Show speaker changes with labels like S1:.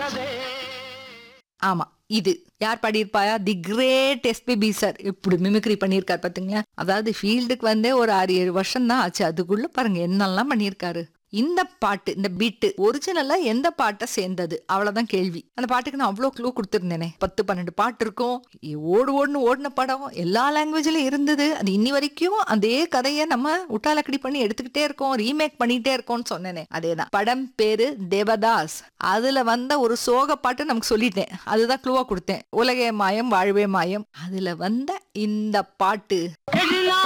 S1: ஆமா இது யார் பாடியிருப்பாயா தி கிரேட் எஸ்பிபி சார் இப்படி மிமிக்ரி பண்ணியிருக்காரு பாத்தீங்களா அதாவது ஃபீல்டுக்கு வந்தே ஒரு ஆறு ஏழு வருஷம் தான் ஆச்சு அதுக்குள்ள பாருங்க என்னெல்லாம் பண்ணியிருக்காரு இந்த பாட்டு இந்த பீட்டு ஒரிஜினலா எந்த பாட்டை சேர்ந்தது அவ்வளவுதான் கேள்வி அந்த பாட்டுக்கு நான் அவ்வளோ க்ளூ கொடுத்துருந்தேனே பத்து பன்னெண்டு பாட்டு இருக்கும் இ- ஓடு ஓடுன்னு ஓடின படம் எல்லா லாங்குவேஜ்லயும் இருந்தது அது இன்னி வரைக்கும் அதே கதையை நம்ம உட்டாலக்கடி பண்ணி எடுத்துக்கிட்டே இருக்கோம் ரீமேக் பண்ணிட்டே இருக்கோம்னு சொன்னேனே அதேதான் படம் பேரு தேவதாஸ் அதுல வந்த ஒரு சோக பாட்டு நமக்கு சொல்லிட்டேன் அதுதான் க்ளூவா கொடுத்தேன் உலகே மாயம் வாழ்வே மாயம் அதுல வந்த இந்த பாட்டு